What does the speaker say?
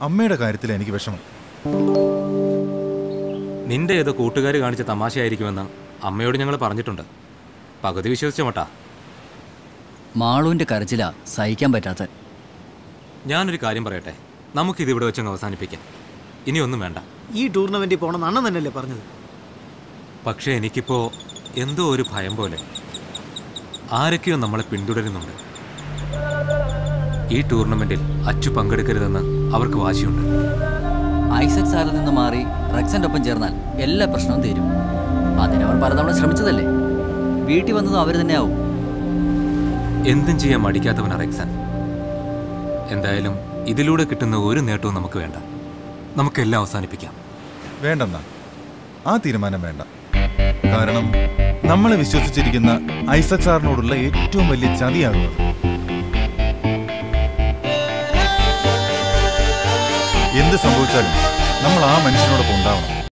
അമ്മയുടെ കാര്യത്തിൽ എനിക്ക് വിഷമം നിന്റെ ഏതോ കൂട്ടുകാർ കാണിച്ച തമാശയായിരിക്കുമെന്ന് അമ്മയോട് ഞങ്ങൾ പറഞ്ഞിട്ടുണ്ട് പകുതി വിശ്വസിച്ച മട്ടാ മാളുവിന്റെ കരച്ചിലാ സഹിക്കാൻ പറ്റാത്ത ഞാനൊരു കാര്യം പറയട്ടെ നമുക്കിത് ഇവിടെ വെച്ചങ്ങ് അവസാനിപ്പിക്കാം ഇനി ഒന്നും വേണ്ട ഈ ടൂർണമെന്റിൽ പോകണമെന്ന് അണ്ണൻ തന്നെയല്ലേ പറഞ്ഞത് പക്ഷേ എനിക്കിപ്പോ എന്തോ ഒരു ഭയം പോലെ ആരൊക്കെയോ നമ്മളെ പിന്തുടരുന്നുണ്ട് ഈ ടൂർണമെന്റിൽ അച്ചു പങ്കെടുക്കരുതെന്ന് അവർക്ക് വാശിയുണ്ട് ഐസക് സാറിൽ നിന്ന് മാറി റക്സന്റെ ഒപ്പം ചേർന്നാൽ എല്ലാ പ്രശ്നവും തീരും അതിനവർ പലതവണ ശ്രമിച്ചതല്ലേ വീട്ടിൽ വന്നതും അവർ തന്നെയാവും എന്തും ചെയ്യാൻ മടിക്കാത്തവനാ റെക്സൻ എന്തായാലും ഇതിലൂടെ കിട്ടുന്ന ഒരു നേട്ടവും നമുക്ക് വേണ്ട നമുക്കെല്ലാം അവസാനിപ്പിക്കാം വേണ്ടെന്നാ ആ തീരുമാനം വേണ്ട കാരണം നമ്മളെ വിശ്വസിച്ചിരിക്കുന്ന ഐസക് സാറിനോടുള്ള ഏറ്റവും വലിയ ചതിയാകുന്നത് എന്ത് സംഭവിച്ചാലും നമ്മൾ ആ മനുഷ്യനോടൊപ്പം ഉണ്ടാവണം